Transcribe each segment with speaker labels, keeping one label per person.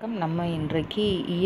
Speaker 1: வணக்கம் நம்ம இன்றைக்கு இய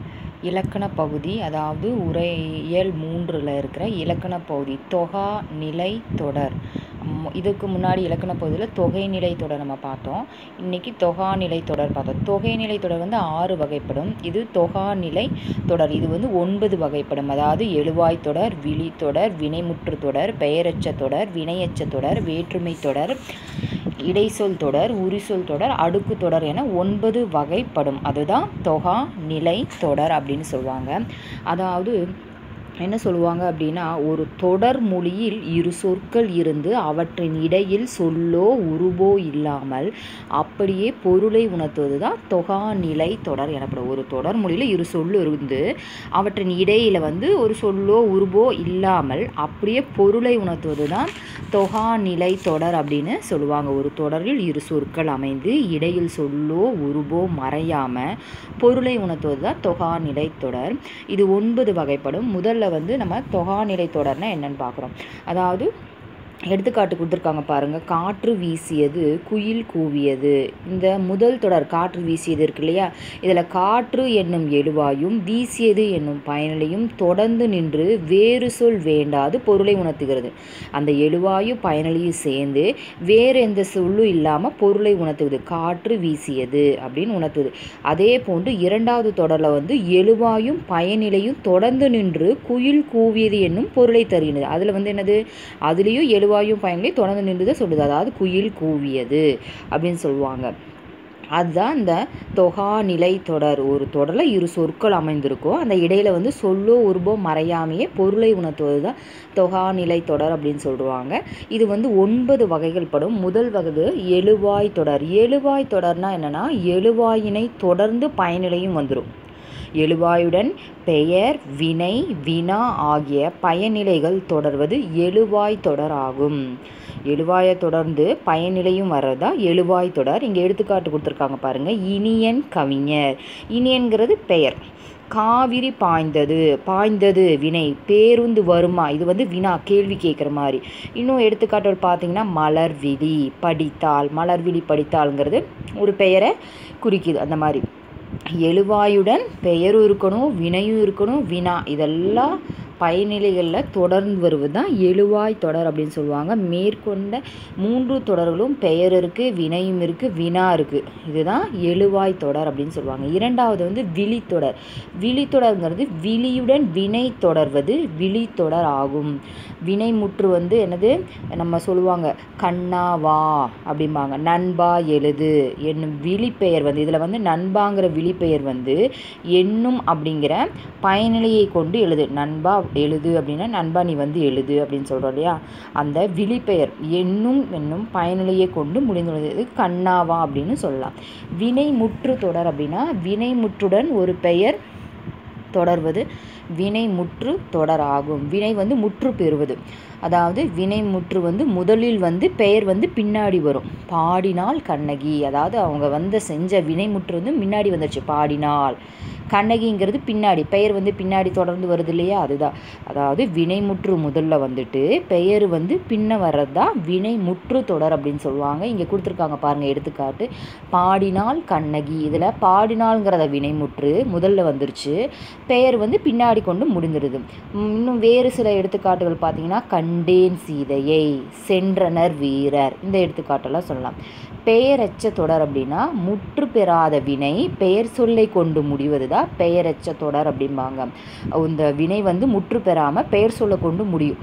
Speaker 1: இலக்கண பகுதி அதாவது உரை இயல் மூன்றில் இருக்கிற இலக்கண பகுதி தொகா நிலை தொடர் ம், இதுக்கு முன்னாடி இலக்கண பகுதியில் தொகை நிலை தொடர் நம்ம பார்த்தோம் இன்றைக்கி தொகா நிலை தொடர் பார்த்தோம் தொகை நிலை தொடர் வந்து ஆறு வகைப்படும் இது தொகா நிலை தொடர் இது வந்து ஒன்பது வகைப்படும் அதாவது எழுவாய் தொடர் விழி தொடர் வினைமுற்று தொடர் பெயரச்ச தொடர் வினையச்ச தொடர் வேற்றுமை தொடர் இடைச்சொல் தொடர் உரிசொல் தொடர் அடுக்கு தொடர் என ஒன்பது வகைப்படும் அதுதான் தொகா நிலை தொடர் அப்படின்னு சொல்லுவாங்க அதாவது என்ன சொல்லுவாங்க அப்படின்னா ஒரு தொடர் மொழியில் இரு சொற்கள் இருந்து அவற்றின் இடையில் சொல்லோ உருவோ இல்லாமல் அப்படியே பொருளை உணர்த்துவது தான் தொகா நிலை தொடர் எனப்படும் ஒரு தொடர் மொழியில் இரு சொல் இருந்து அவற்றின் இடையில் வந்து ஒரு சொல்லோ உருவோ இல்லாமல் அப்படியே பொருளை உணர்த்துவது தான் தொகா நிலை தொடர் அப்படின்னு சொல்லுவாங்க ஒரு தொடரில் இரு சொற்கள் அமைந்து இடையில் சொல்லோ உருவோ மறையாமல் பொருளை உணர்த்துவது தான் தொகா நிலை தொடர் இது ஒன்பது வகைப்படும் முதல்ல வந்து நம்ம தொகாநிலை தொடர்னா என்னன்னு பார்க்குறோம் அதாவது எடுத்துக்காட்டு கொடுத்துருக்காங்க பாருங்கள் காற்று வீசியது குயில் கூவியது இந்த முதல் தொடர் காற்று வீசியது இருக்கு இல்லையா இதில் காற்று என்னும் எழுவாயும் வீசியது என்னும் பயனிலையும் தொடர்ந்து நின்று வேறு சொல் வேண்டாது பொருளை உணர்த்துகிறது அந்த எழுவாயு பயனிலையும் சேர்ந்து வேறு எந்த சொல்லும் இல்லாமல் பொருளை உணர்த்துவது காற்று வீசியது அப்படின்னு உணர்த்துது அதே போன்று இரண்டாவது தொடரில் வந்து எழுவாயும் பயனிலையும் தொடர்ந்து நின்று குயில் கூவியது என்னும் பொருளை தருகிறது அதில் வந்து என்னது அதுலேயும் எழுவாயும் பயனிலையும் தொடர்ந்து நின்று தான் சொல்லுது அதாவது குயில் கூவியது அப்படின்னு சொல்லுவாங்க அதுதான் இந்த தொகா நிலை தொடர் ஒரு தொடரில் இரு சொற்கள் அமைந்திருக்கும் அந்த இடையில வந்து சொல்லோ உருவோ மறையாமையே பொருளை உணர்த்துவது தான் தொகா நிலை தொடர் அப்படின்னு சொல்லுவாங்க இது வந்து ஒன்பது வகைகள் படும் முதல் வகை எழுவாய் தொடர் எழுவாய் தொடர்னா என்னன்னா எழுவாயினை தொடர்ந்து பயனிலையும் வந்துடும் எழுவாயுடன் பெயர் வினை வினா ஆகிய பயனிலைகள் தொடர்வது எழுவாய் தொடர் ஆகும் எழுவாயை தொடர்ந்து பயனிலையும் வர்றதா எழுவாய் தொடர் இங்கே எடுத்துக்காட்டு கொடுத்துருக்காங்க பாருங்க இனியன் கவிஞர் இனியன்கிறது பெயர் காவிரி பாய்ந்தது பாய்ந்தது வினை பேருந்து வருமா இது வந்து வினா கேள்வி கேட்குற மாதிரி இன்னும் எடுத்துக்காட்டு பார்த்தீங்கன்னா மலர் விழி படித்தால் மலர் விழி படித்தாள்ங்கிறது ஒரு பெயரை குறிக்குது அந்த மாதிரி எழுவாயுடன் பெயரும் இருக்கணும் வினையும் இருக்கணும் வினா இதெல்லாம் பயனிலைகளில் தொடர்ந்து வருவது தான் எழுவாய் தொடர் அப்படின்னு சொல்லுவாங்க மேற்கொண்ட மூன்று தொடர்களும் பெயர் இருக்குது வினையும் இருக்குது வினா இருக்குது இதுதான் எழுவாய் தொடர் அப்படின்னு சொல்லுவாங்க இரண்டாவது வந்து விழித்தொடர் விழித்தொடர்ங்கிறது விழியுடன் வினை தொடர்வது விழித்தொடர் ஆகும் வினைமுற்று வந்து என்னது நம்ம சொல்லுவாங்க கண்ணா வா அப்படிம்பாங்க நண்பா எழுது என்னும் விழிப்பெயர் வந்து இதில் வந்து நண்பாங்கிற விழிப்பெயர் வந்து என்னும் அப்படிங்கிற பயனிலையை கொண்டு எழுது நண்பா எழுது அப்படின்னா நண்பா நீ வந்து எழுது அப்படின்னு சொல்கிறோம் இல்லையா அந்த விழிப்பெயர் என்னும் என்னும் பயனிலையை கொண்டு முடிந்துள்ளது இது கண்ணாவா அப்படின்னு சொல்லலாம் வினைமுற்று தொடர் அப்படின்னா வினைமுற்றுடன் ஒரு பெயர் தொடர்வது வினை முற்று தொடர் ஆகும் வினை வந்து முற்று பெறுவது அதாவது வினை முற்று வந்து முதலில் வந்து பெயர் வந்து பின்னாடி வரும் பாடினால் கண்ணகி அதாவது அவங்க வந்து செஞ்ச வினைமுற்று வந்து முன்னாடி வந்துருச்சு பாடினால் கண்ணகிங்கிறது பின்னாடி பெயர் வந்து பின்னாடி தொடர்ந்து வருது இல்லையா அதுதான் அதாவது வினைமுற்று முதல்ல வந்துட்டு பெயர் வந்து பின்ன வர்றது தான் வினைமுற்று தொடர் அப்படின்னு சொல்லுவாங்க இங்கே கொடுத்துருக்காங்க பாருங்கள் எடுத்துக்காட்டு பாடினால் கண்ணகி இதில் பாடினால்ங்கிறத வினைமுற்று முதல்ல வந்துருச்சு பெயர் வந்து பின்னாடி கொண்டு முடிந்துடுது உம், இன்னும் வேறு சில எடுத்துக்காட்டுகள் பார்த்தீங்கன்னா கண்டேன் சீதையை சென்றனர் வீரர் இந்த எடுத்துக்காட்டெல்லாம் சொல்லலாம் பெயரச்ச தொடர் அப்படின்னா முற்று பெறாத வினை பெயர் சொல்லை கொண்டு முடிவது தான் பெயரச்ச தொடர் அப்படிம்பாங்க இந்த வினை வந்து முற்று பெறாமல் பெயர் சொல்லை கொண்டு முடியும்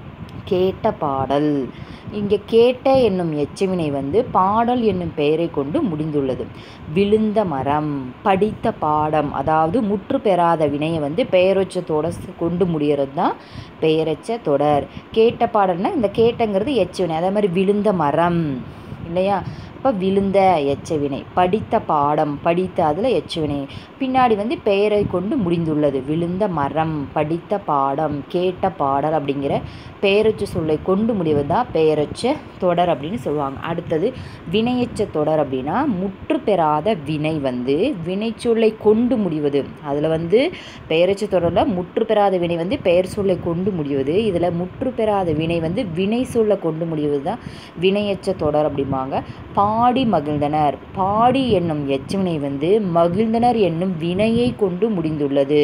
Speaker 1: கேட்ட பாடல் இங்கே கேட்ட என்னும் எச்சவினை வந்து பாடல் என்னும் பெயரை கொண்டு முடிந்துள்ளது விழுந்த மரம் படித்த பாடம் அதாவது முற்று பெறாத வினையை வந்து பெயரொச்சத்தோட ஸ்- கொண்டு முடியறது தான் பெயரச்ச தொடர் கேட்ட பாடல்னா இந்த கேட்டங்கிறது எச்சவினை அதே மாதிரி விழுந்த மரம் இல்லையா இப்போ விழுந்த எச்சவினை படித்த பாடம் படித்த அதில் எச்சவினை பின்னாடி வந்து பெயரை கொண்டு முடிந்துள்ளது விழுந்த மரம் படித்த பாடம் கேட்ட பாடல் அப்படிங்கிற பெயரச்ச சொல்லை கொண்டு முடிவது தான் பெயரச்ச தொடர் அப்படின்னு சொல்லுவாங்க அடுத்தது வினையச்ச தொடர் அப்படின்னா முற்று பெறாத வினை வந்து வினைச்சொல்லை கொண்டு முடிவது அதில் வந்து பெயரச்ச தொடரில் முற்று பெறாத வினை வந்து பெயர் சொல்லை கொண்டு முடிவது இதில் முற்று பெறாத வினை வந்து வினை சொல்லை கொண்டு முடிவது தான் வினையச்ச தொடர் அப்படிம்பாங்க பா பாடி மகிழ்ந்தனர் பாடி என்னும் எச்சவினை வந்து மகிழ்ந்தனர் என்னும் வினையை கொண்டு முடிந்துள்ளது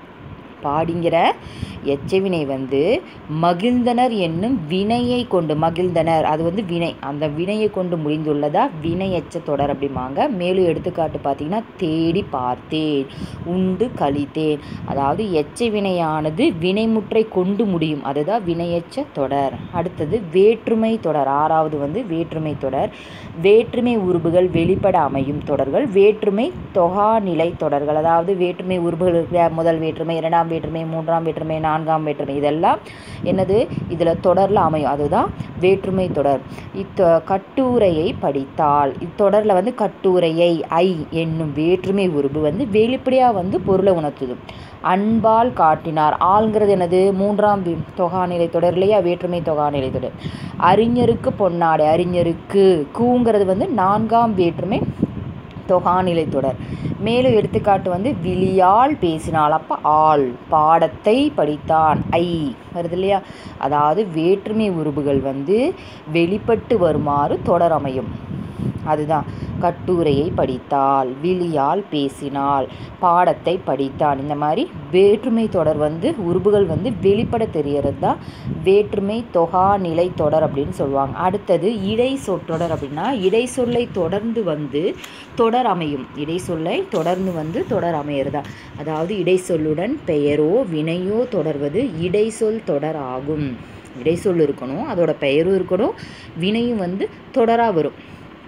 Speaker 1: பாடிங்கிற எச்சவினை வந்து மகிழ்ந்தனர் என்னும் வினையை கொண்டு மகிழ்ந்தனர் அது வந்து வினை அந்த வினையை கொண்டு முடிந்துள்ளதா வினையச்ச தொடர் அப்படிம்பாங்க மேலும் எடுத்துக்காட்டு பார்த்தீங்கன்னா தேடி பார்த்தேன் உண்டு கழித்தேன் அதாவது எச்ச வினையானது வினைமுற்றை கொண்டு முடியும் அதுதான் வினையச்ச தொடர் அடுத்தது வேற்றுமை தொடர் ஆறாவது வந்து வேற்றுமை தொடர் வேற்றுமை உருபுகள் வெளிப்பட அமையும் தொடர்கள் வேற்றுமை தொகாநிலை தொடர்கள் அதாவது வேற்றுமை உருபுகள் இருக்கிற முதல் வேற்றுமை இரண்டாம் வேற்றுமை மூன்றாம் வேற்றுமை நான்காம் வேற்றுமை இதெல்லாம் என்னது இதில் தொடரில் அமையும் அதுதான் வேற்றுமை தொடர் இத்த கட்டுரையை படித்தால் இத்தொடரில் வந்து கட்டுரையை ஐ என்னும் வேற்றுமை உருபு வந்து வெளிப்படையாக வந்து பொருளை உணர்த்துது அன்பால் காட்டினார் ஆள்ங்கிறது என்னது மூன்றாம் வி- தொகாநிலை தொடர் இல்லையா வேற்றுமை தொகாநிலை தொடர் அறிஞருக்கு பொன்னாடை அறிஞருக்கு கூங்கிறது வந்து நான்காம் வேற்றுமை தொகாநிலை தொடர் மேலும் எடுத்துக்காட்டு வந்து விழியால் பேசினாள் அப்போ ஆள் பாடத்தை படித்தான் ஐ வருது இல்லையா அதாவது வேற்றுமை உருபுகள் வந்து வெளிப்பட்டு வருமாறு தொடர் அமையும் அதுதான் கட்டுரையை படித்தாள் விழியால் பேசினாள் பாடத்தை படித்தான் இந்த மாதிரி வேற்றுமை தொடர் வந்து உருபுகள் வந்து வெளிப்பட தெரியறது தான் வேற்றுமை தொகா நிலை தொடர் அப்படின்னு சொல்லுவாங்க அடுத்தது இடை சொற்றொடர் அப்படின்னா இடை சொல்லை தொடர்ந்து வந்து தொடர் அமையும் இடை சொல்லை தொடர்ந்து வந்து தொடர் அமையிறதா அதாவது இடை சொல்லுடன் பெயரோ வினையோ தொடர்வது இடை சொல் தொடர் ஆகும் இடை சொல் இருக்கணும் அதோட பெயரும் இருக்கணும் வினையும் வந்து தொடராக வரும்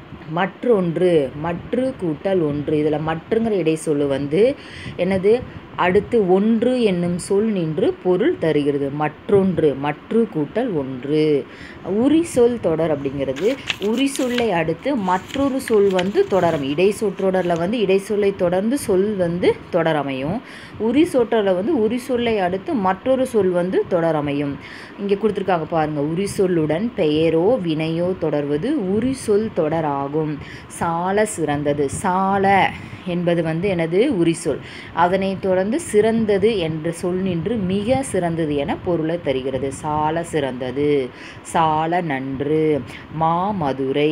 Speaker 1: மற்றொன்று மற்று கூட்டல் ஒன்று இதில் மற்றுங்கிற இடைச்சொல்லு வந்து என்னது அடுத்து ஒன்று என்னும் சொல் நின்று பொருள் தருகிறது மற்றொன்று மற்று கூட்டல் ஒன்று உரி சொல் தொடர் அப்படிங்கிறது உரி சொல்லை அடுத்து மற்றொரு சொல் வந்து தொடரும் இடை சொற்றொடரில் வந்து இடை சொல்லை தொடர்ந்து சொல் வந்து தொடரமையும் உரி சொற்றொடரில் வந்து உரி சொல்லை அடுத்து மற்றொரு சொல் வந்து தொடரமையும் இங்கே கொடுத்துருக்காங்க பாருங்க உரி சொல்லுடன் பெயரோ வினையோ தொடர்வது உரி சொல் தொடர் ஆகும் சால சிறந்தது சால என்பது வந்து எனது உரி சொல் அதனைத் தொடர்ந்து சிறந்தது என்ற சொல் நின்று மிக சிறந்தது என பொருளை தருகிறது சால சிறந்தது சால நன்று மாமதுரை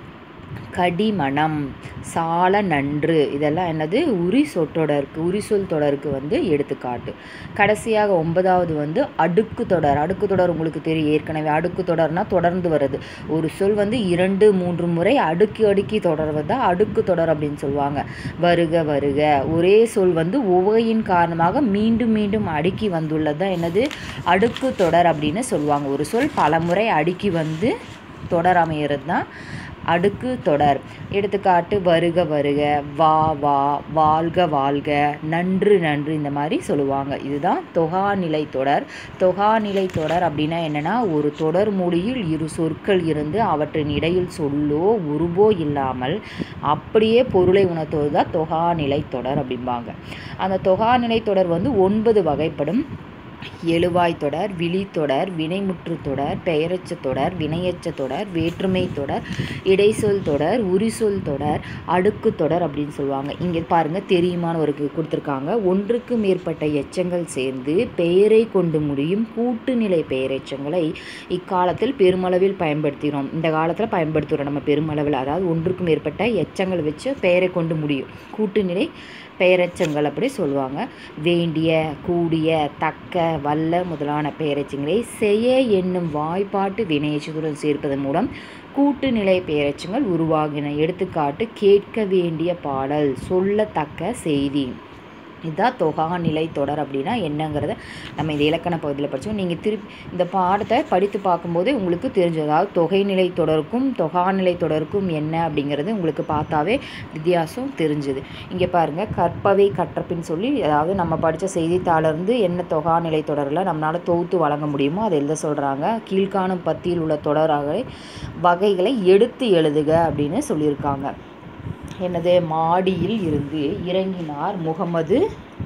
Speaker 1: கடிமணம் சால நன்று இதெல்லாம் என்னது உரி சொற்றொடருக்கு உரி சொல் தொடருக்கு வந்து எடுத்துக்காட்டு கடைசியாக ஒன்பதாவது வந்து அடுக்கு தொடர் அடுக்கு தொடர் உங்களுக்கு தெரியும் ஏற்கனவே அடுக்கு தொடர்னா தொடர்ந்து வருது ஒரு சொல் வந்து இரண்டு மூன்று முறை அடுக்கி அடுக்கி தொடர்வது தான் அடுக்கு தொடர் அப்படின்னு சொல்லுவாங்க வருக வருக ஒரே சொல் வந்து உவகையின் காரணமாக மீண்டும் மீண்டும் அடுக்கி வந்துள்ளது தான் என்னது அடுக்கு தொடர் அப்படின்னு சொல்லுவாங்க ஒரு சொல் பலமுறை அடுக்கி வந்து தொடர் அமையிறது தான் அடுக்கு தொடர் எடுத்துக்காட்டு வருக வருக வா வா வாழ்க வாழ்க நன்று நன்று இந்த மாதிரி சொல்லுவாங்க இதுதான் தொகாநிலை தொடர் தொகாநிலை தொடர் அப்படின்னா என்னன்னா ஒரு தொடர் மொழியில் இரு சொற்கள் இருந்து அவற்றின் இடையில் சொல்லோ உருவோ இல்லாமல் அப்படியே பொருளை உணர்த்துவது தான் தொகாநிலை தொடர் அப்படிம்பாங்க அந்த தொகாநிலை தொடர் வந்து ஒன்பது வகைப்படும் எழுவாய் தொடர் விழித்தொடர் வினைமுற்று தொடர் பெயரச்ச தொடர் வினையச்ச தொடர் வேற்றுமை தொடர் இடைச்சொல் தொடர் உரிசொல் தொடர் அடுக்கு தொடர் அப்படின்னு சொல்லுவாங்க இங்கே பாருங்க தெரியுமான்னு ஒரு கு- கொடுத்துருக்காங்க ஒன்றுக்கு மேற்பட்ட எச்சங்கள் சேர்ந்து பெயரை கொண்டு முடியும் கூட்டுநிலை பெயரெச்சங்களை இக்காலத்தில் பெருமளவில் பயன்படுத்தினோம் இந்த காலத்தில் பயன்படுத்துகிறோம் நம்ம பெருமளவில் அதாவது ஒன்றுக்கு மேற்பட்ட எச்சங்கள் வச்சு பெயரை கொண்டு முடியும் கூட்டுநிலை பெயரெச்சங்கள் அப்படி சொல்லுவாங்க வேண்டிய கூடிய தக்க வல்ல முதலான பெயரெச்சங்களை செய்ய என்னும் வாய்ப்பாட்டு வினையச்சத்துடன் சேர்ப்பதன் மூலம் கூட்டுநிலை பெயரெச்சங்கள் உருவாகின எடுத்துக்காட்டு கேட்க வேண்டிய பாடல் சொல்லத்தக்க செய்தி இதுதான் தொகாநிலை தொடர் அப்படின்னா என்னங்கிறத நம்ம இந்த இலக்கண பகுதியில் படித்தோம் நீங்கள் திருப்பி இந்த பாடத்தை படித்து பார்க்கும்போது உங்களுக்கு தெரிஞ்சது அதாவது தொகைநிலை தொடருக்கும் தொகாநிலை தொடருக்கும் என்ன அப்படிங்கிறது உங்களுக்கு பார்த்தாவே வித்தியாசம் தெரிஞ்சுது இங்கே பாருங்கள் கற்பவை கற்றப்பின்னு சொல்லி அதாவது நம்ம படித்த செய்தித்தாளிலிருந்து என்ன தொகாநிலை தொடரில் நம்மளால் தொகுத்து வழங்க முடியுமோ அதை எழுத சொல்கிறாங்க கீழ்காணும் பத்தியில் உள்ள தொடராக வகைகளை எடுத்து எழுதுக அப்படின்னு சொல்லியிருக்காங்க என்னது மாடியில் இருந்து இறங்கினார் முகமது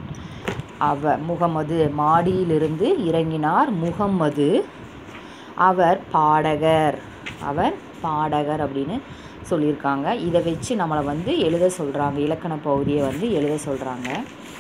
Speaker 1: அவ முகமது மாடியிலிருந்து இறங்கினார் முகம்மது அவர் பாடகர் அவர் பாடகர் அப்படின்னு சொல்லியிருக்காங்க இதை வச்சு நம்மளை வந்து எழுத சொல்கிறாங்க இலக்கண பகுதியை வந்து எழுத சொல்கிறாங்க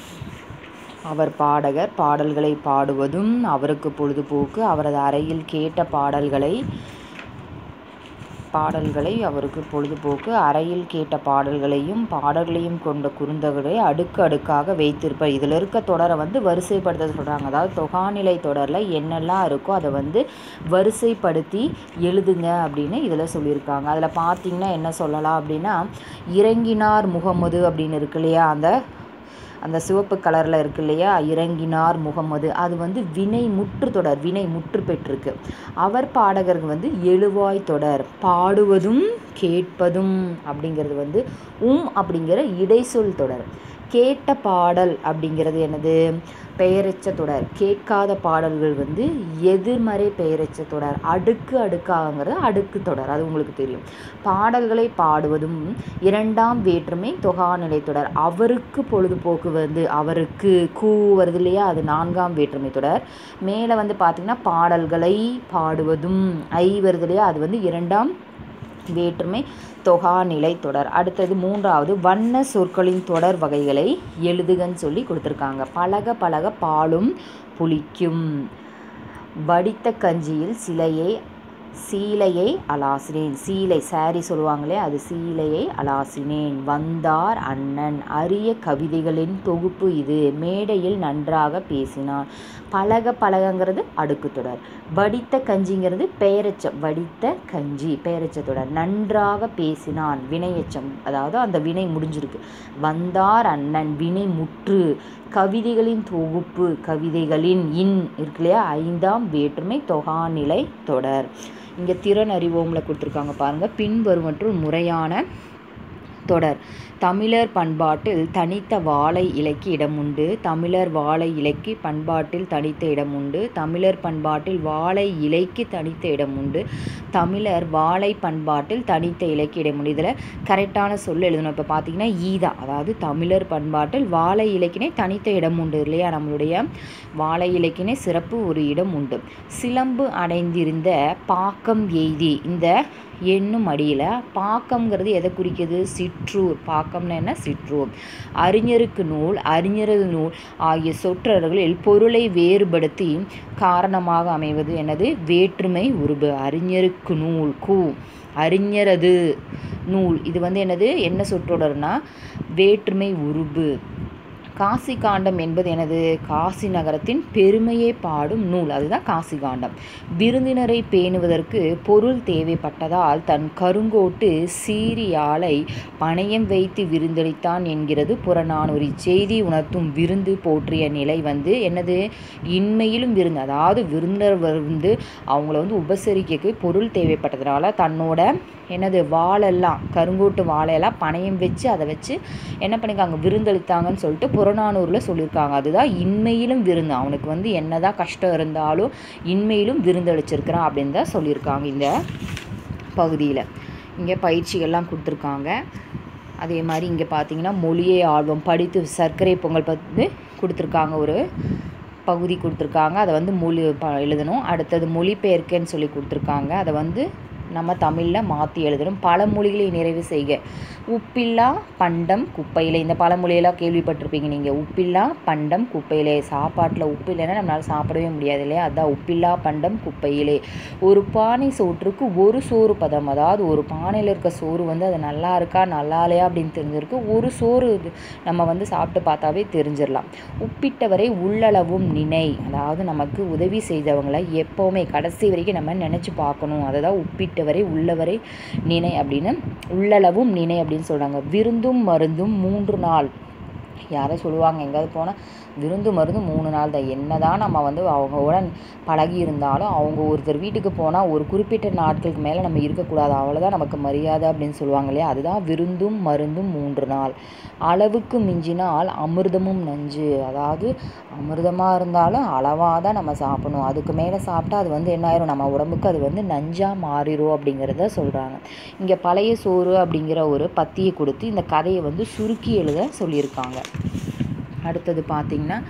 Speaker 1: அவர் பாடகர் பாடல்களை பாடுவதும் அவருக்கு பொழுதுபோக்கு அவரது அறையில் கேட்ட பாடல்களை பாடல்களை அவருக்கு பொழுதுபோக்கு அறையில் கேட்ட பாடல்களையும் பாடல்களையும் கொண்ட குறுந்தொகைகளை அடுக்கு அடுக்காக வைத்திருப்பார் இதில் இருக்க தொடரை வந்து வரிசைப்படுத்த சொல்கிறாங்க அதாவது தொகாநிலை தொடரில் என்னெல்லாம் இருக்கோ அதை வந்து வரிசைப்படுத்தி எழுதுங்க அப்படின்னு இதில் சொல்லியிருக்காங்க அதில் பார்த்தீங்கன்னா என்ன சொல்லலாம் அப்படின்னா இறங்கினார் முகமது அப்படின்னு இருக்கு இல்லையா அந்த அந்த சிவப்பு கலரில் இருக்கு இல்லையா இறங்கினார் முகமது அது வந்து வினை முற்று தொடர் வினை முற்று பெற்றிருக்கு அவர் பாடகருக்கு வந்து எழுவாய் தொடர் பாடுவதும் கேட்பதும் அப்படிங்கிறது வந்து உம் அப்படிங்கிற இடைச்சொல் தொடர் கேட்ட பாடல் அப்படிங்கிறது என்னது பெயரெச்ச தொடர் கேட்காத பாடல்கள் வந்து எதிர்மறை பெயரெச்ச தொடர் அடுக்கு அடுக்காங்கிறது அடுக்கு தொடர் அது உங்களுக்கு தெரியும் பாடல்களை பாடுவதும் இரண்டாம் வேற்றுமை தொகாநிலை தொடர் அவருக்கு பொழுதுபோக்கு வந்து அவருக்கு கூ வருது இல்லையா அது நான்காம் வேற்றுமை தொடர் மேலே வந்து பார்த்திங்கன்னா பாடல்களை பாடுவதும் ஐ வருது இல்லையா அது வந்து இரண்டாம் வேற்றுமை தொகாநிலை தொடர் அடுத்தது மூன்றாவது வண்ண சொற்களின் தொடர் வகைகளை எழுதுகன்னு சொல்லி கொடுத்துருக்காங்க பழக பழக பாலும் புளிக்கும் வடித்த கஞ்சியில் சிலையை சீலையை அலாசினேன் சீலை சாரி சொல்லுவாங்களே அது சீலையை அலாசினேன் வந்தார் அண்ணன் அரிய கவிதைகளின் தொகுப்பு இது மேடையில் நன்றாக பேசினான் பழக பழகங்கிறது அடுக்கு தொடர் வடித்த கஞ்சிங்கிறது பெயரெச்சம் வடித்த கஞ்சி பெயரெச்ச தொடர் நன்றாக பேசினான் வினையெச்சம் அதாவது அந்த வினை முடிஞ்சிருக்கு வந்தார் அண்ணன் வினை முற்று கவிதைகளின் தொகுப்பு கவிதைகளின் இன் இருக்கு இல்லையா ஐந்தாம் வேற்றுமை தொகாநிலை தொடர் இங்கே திறன் அறிவோமில் கொடுத்துருக்காங்க பாருங்கள் பின்வருவற்றுள் முறையான தொடர் தமிழர் பண்பாட்டில் தனித்த வாழை இலைக்கு இடம் உண்டு தமிழர் வாழை இலைக்கு பண்பாட்டில் தனித்த இடம் உண்டு தமிழர் பண்பாட்டில் வாழை இலைக்கு தனித்த இடம் உண்டு தமிழர் வாழை பண்பாட்டில் தனித்த இலைக்கு இடம் உண்டு இதில் கரெக்டான சொல் எழுதணும் இப்போ பார்த்தீங்கன்னா ஈதா அதாவது தமிழர் பண்பாட்டில் வாழை இலைக்கினே தனித்த இடம் உண்டு இல்லையா நம்மளுடைய வாழை இலைக்கினே சிறப்பு ஒரு இடம் உண்டு சிலம்பு அடைந்திருந்த பாக்கம் எய்தி இந்த என்னும் அடியில் பாக்கம்ங்கிறது எதை குறிக்குது சிற்றூர் பாக்கம்னா என்ன சிற்றூர் அறிஞருக்கு நூல் அறிஞரது நூல் ஆகிய சொற்றொடர்களில் பொருளை வேறுபடுத்தி காரணமாக அமைவது என்னது வேற்றுமை உருபு அறிஞருக்கு நூல் கூ அறிஞரது நூல் இது வந்து என்னது என்ன சொற்றொடர்னா வேற்றுமை உருபு காசி காண்டம் என்பது எனது காசி நகரத்தின் பெருமையை பாடும் நூல் அதுதான் காசி காண்டம் விருந்தினரை பேணுவதற்கு பொருள் தேவைப்பட்டதால் தன் கருங்கோட்டு சீரியாலை பணயம் வைத்து விருந்தளித்தான் என்கிறது புறநானூறு செய்தி உணர்த்தும் விருந்து போற்றிய நிலை வந்து என்னது இன்மையிலும் விருந்து அதாவது விருந்தினர் வந்து அவங்கள வந்து உபசரிக்க பொருள் தேவைப்பட்டதுனால தன்னோட என்னது வாழெல்லாம் கருங்கோட்டு வாழையெல்லாம் பணயம் வச்சு அதை வச்சு என்ன பண்ணிக்காங்க விருந்தளித்தாங்கன்னு சொல்லிட்டு புறநானூரில் சொல்லியிருக்காங்க அதுதான் இன்மையிலும் விருந்து அவனுக்கு வந்து என்னதான் கஷ்டம் இருந்தாலும் இன்மையிலும் விருந்தளிச்சிருக்கிறான் அப்படின்னு தான் சொல்லியிருக்காங்க இந்த பகுதியில் இங்கே பயிற்சிகள்லாம் கொடுத்துருக்காங்க அதே மாதிரி இங்கே பார்த்தீங்கன்னா மொழியை ஆழ்வம் படித்து சர்க்கரை பொங்கல் வந்து கொடுத்துருக்காங்க ஒரு பகுதி கொடுத்துருக்காங்க அதை வந்து மொழி ப எழுதணும் அடுத்தது மொழிபெயர்க்கன்னு சொல்லி கொடுத்துருக்காங்க அதை வந்து நம்ம தமிழில் மாற்றி எழுதணும் பழமொழிகளை நிறைவு செய்க உப்பில்லா பண்டம் குப்பையிலே இந்த பழமொழியெல்லாம் கேள்விப்பட்டிருப்பீங்க நீங்கள் உப்பில்லா பண்டம் குப்பையிலே சாப்பாட்டில் உப்பு இல்லைன்னா நம்மளால் சாப்பிடவே முடியாது இல்லையா அதான் உப்பில்லா பண்டம் குப்பையிலே ஒரு பானை சோற்றுக்கு ஒரு சோறு பதம் அதாவது ஒரு பானையில் இருக்க சோறு வந்து அது நல்லா இருக்கா நல்லா இல்லையா அப்படின்னு தெரிஞ்சிருக்கு ஒரு சோறு இது நம்ம வந்து சாப்பிட்டு பார்த்தாவே தெரிஞ்சிடலாம் உப்பிட்டவரை உள்ளளவும் நினை அதாவது நமக்கு உதவி செய்தவங்களை எப்போவுமே கடைசி வரைக்கும் நம்ம நினச்சி பார்க்கணும் அதை தான் உப்பிட்டவரை உள்ளவரை நினை அப்படின்னு உள்ளளவும் நினை அப்படின்னு சொல்கிறாங்க விருந்தும் மருந்தும் மூன்று நாள் யாரோ சொல்லுவாங்க எங்கேயாவது போனால் விருந்து மருந்து மூணு நாள் தான் என்ன தான் நம்ம வந்து அவங்களோட பழகி இருந்தாலும் அவங்க ஒருத்தர் வீட்டுக்கு போனால் ஒரு குறிப்பிட்ட நாட்களுக்கு மேலே நம்ம இருக்கக்கூடாது அவ்வளோதான் நமக்கு மரியாதை அப்படின்னு சொல்லுவாங்க இல்லையா அதுதான் விருந்தும் மருந்தும் மூன்று நாள் அளவுக்கு மிஞ்சினால் அமிர்தமும் நஞ்சு அதாவது அமிர்தமாக இருந்தாலும் அளவாக தான் நம்ம சாப்பிடணும் அதுக்கு மேலே சாப்பிட்டா அது வந்து என்ன ஆயிரும் நம்ம உடம்புக்கு அது வந்து நஞ்சாக மாறிடும் அப்படிங்கிறத சொல்கிறாங்க இங்கே பழைய சோறு அப்படிங்கிற ஒரு பத்தியை கொடுத்து இந்த கதையை வந்து சுருக்கி எழுத சொல்லியிருக்காங்க அடுத்தது பார்த்திங்கன்னா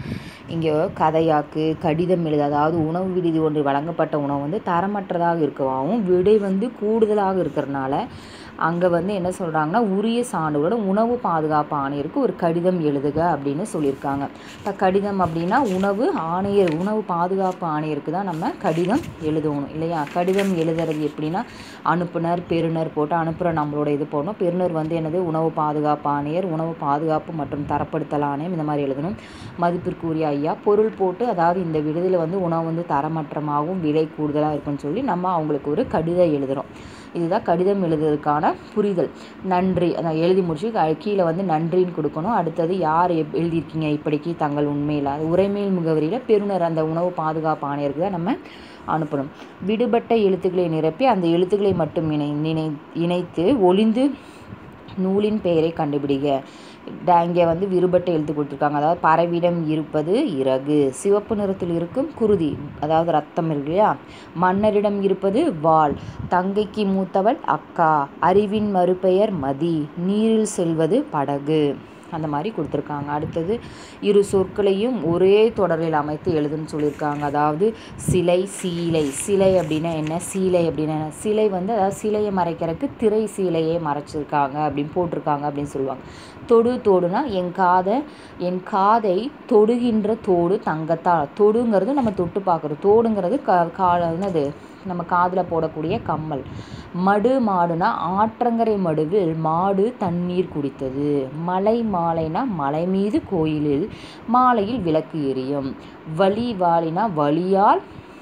Speaker 1: இங்கே கதையாக்கு கடிதம் எழுத அதாவது உணவு விடுதி ஒன்று வழங்கப்பட்ட உணவு வந்து தரமற்றதாக இருக்கவும் விடை வந்து கூடுதலாக இருக்கிறனால அங்கே வந்து என்ன சொல்கிறாங்கன்னா உரிய சான்றுகளுடன் உணவு பாதுகாப்பு ஆணையருக்கு ஒரு கடிதம் எழுதுக அப்படின்னு சொல்லியிருக்காங்க இப்போ கடிதம் அப்படின்னா உணவு ஆணையர் உணவு பாதுகாப்பு ஆணையருக்கு தான் நம்ம கடிதம் எழுதணும் இல்லையா கடிதம் எழுதுறது எப்படின்னா அனுப்புனர் பெறுநர் போட்டு அனுப்புகிற நம்மளோட இது போடணும் பெறுநர் வந்து என்னது உணவு பாதுகாப்பு ஆணையர் உணவு பாதுகாப்பு மற்றும் தரப்படுத்தல் ஆணையம் இந்த மாதிரி எழுதணும் மதிப்பிற்குரிய ஐயா பொருள் போட்டு அதாவது இந்த விடுதியில் வந்து உணவு வந்து தரமற்றமாகவும் விலை கூடுதலாக இருக்குன்னு சொல்லி நம்ம அவங்களுக்கு ஒரு கடிதம் எழுதுகிறோம் இதுதான் கடிதம் எழுதுறதுக்கான புரிதல் நன்றி அதான் எழுதி முடிச்சு க- கீழே வந்து நன்றின்னு கொடுக்கணும் அடுத்தது யார் எப்- எழுதியிருக்கீங்க இப்படிக்கு தங்கள் உண்மையில் அது உரைமேல் முகவரியில் பெறுநர் அந்த உணவு பாதுகாப்பு ஆணையருக்கு தான் நம்ம அனுப்பணும் விடுபட்ட எழுத்துக்களை நிரப்பி அந்த எழுத்துக்களை மட்டும் இணை நினை இணைத்து ஒளிந்து நூலின் பெயரை கண்டுபிடிக்க டா- இங்கே வந்து விருபட்ட எழுத்து கொடுத்துருக்காங்க அதாவது பறவையிடம் இருப்பது இறகு சிவப்பு நிறத்தில் இருக்கும் குருதி அதாவது ரத்தம் இருக்கு இல்லையா மன்னரிடம் இருப்பது வாள் தங்கைக்கு மூத்தவள் அக்கா அறிவின் மறுபெயர் மதி நீரில் செல்வது படகு அந்த மாதிரி கொடுத்துருக்காங்க அடுத்தது இரு சொற்களையும் ஒரே தொடரில் அமைத்து எழுதுன்னு சொல்லியிருக்காங்க அதாவது சிலை சீலை சிலை அப்படின்னா என்ன சீலை அப்படின்னா என்ன சிலை வந்து அதாவது சிலையை மறைக்கிறதுக்கு திரை சீலையை மறைச்சிருக்காங்க அப்படின்னு போட்டிருக்காங்க அப்படின்னு சொல்லுவாங்க தொடு தோடுனா என் காதை என் காதை தொடுகின்ற தோடு தங்கத்தால் தொடுங்கிறது நம்ம தொட்டு பார்க்குறோம் தோடுங்கிறது க கால என்னது நம்ம காதில் போடக்கூடிய கம்மல் மடு மாடுனா ஆற்றங்கரை மடுவில் மாடு தண்ணீர் குடித்தது மலை மாலைனா மலை மீது கோயிலில் மாலையில் விளக்கு எரியும் வழி வாளினா வழியால்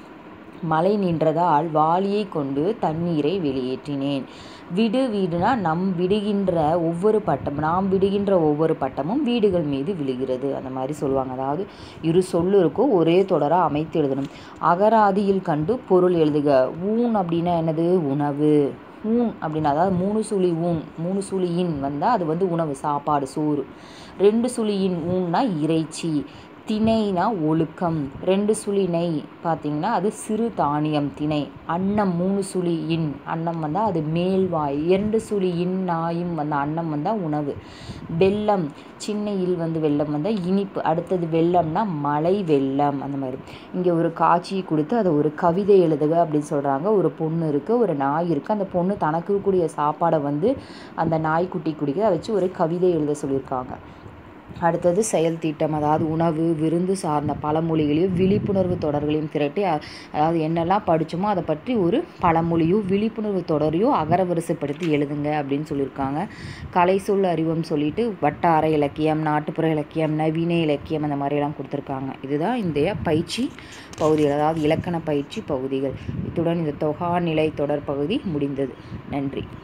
Speaker 1: மழை நின்றதால் வாளியை கொண்டு தண்ணீரை வெளியேற்றினேன் விடு வீடுனா நம் விடுகின்ற ஒவ்வொரு பட்டம் நாம் விடுகின்ற ஒவ்வொரு பட்டமும் வீடுகள் மீது விழுகிறது அந்த மாதிரி சொல்லுவாங்க அதாவது இரு சொல்லு இருக்கும் ஒரே தொடராக அமைத்து எழுதணும் அகராதியில் கண்டு பொருள் எழுதுக ஊன் அப்படின்னா என்னது உணவு ஊன் அப்படின்னா அதாவது மூணு சுழி ஊன் மூணு சுழி இன் வந்தால் அது வந்து உணவு சாப்பாடு சோறு ரெண்டு சுழி இன் ஊன்னா இறைச்சி திணைனா ஒழுக்கம் ரெண்டு சுழி நெய் பார்த்தீங்கன்னா அது சிறு தானியம் திணை அன்னம் மூணு சுழி இன் அன்னம் வந்தால் அது மேல்வாய் இரண்டு சுழி இன் நாயும் வந்த அன்னம் வந்தால் உணவு வெள்ளம் சின்ன இல் வந்து வெள்ளம் வந்தால் இனிப்பு அடுத்தது வெள்ளம்னா மலை வெள்ளம் அந்த மாதிரி இங்கே ஒரு காட்சியை கொடுத்து அதை ஒரு கவிதை எழுதுக அப்படின்னு சொல்கிறாங்க ஒரு பொண்ணு இருக்குது ஒரு நாய் இருக்குது அந்த பொண்ணு தனக்கு இருக்கக்கூடிய சாப்பாடை வந்து அந்த நாய்க்குட்டி குடிக்குது அதை வச்சு ஒரு கவிதை எழுத சொல்லியிருக்காங்க அடுத்தது செயல் திட்டம் அதாவது உணவு விருந்து சார்ந்த பழமொழிகளையும் விழிப்புணர்வு தொடர்களையும் திரட்டி அ- அதாவது என்னெல்லாம் படிச்சோமோ அதை பற்றி ஒரு பழமொழியோ விழிப்புணர்வு தொடரையோ அகரவரிசைப்படுத்தி எழுதுங்க அப்படின்னு சொல்லியிருக்காங்க கலை சொல் அறிவம் சொல்லிட்டு வட்டார இலக்கியம் நாட்டுப்புற இலக்கியம் நவீன இலக்கியம் அந்த மாதிரியெல்லாம் கொடுத்துருக்காங்க இதுதான் இந்த பயிற்சி பகுதிகள் அதாவது இலக்கண பயிற்சி பகுதிகள் இத்துடன் இந்த தொகா நிலை தொடர் பகுதி முடிந்தது நன்றி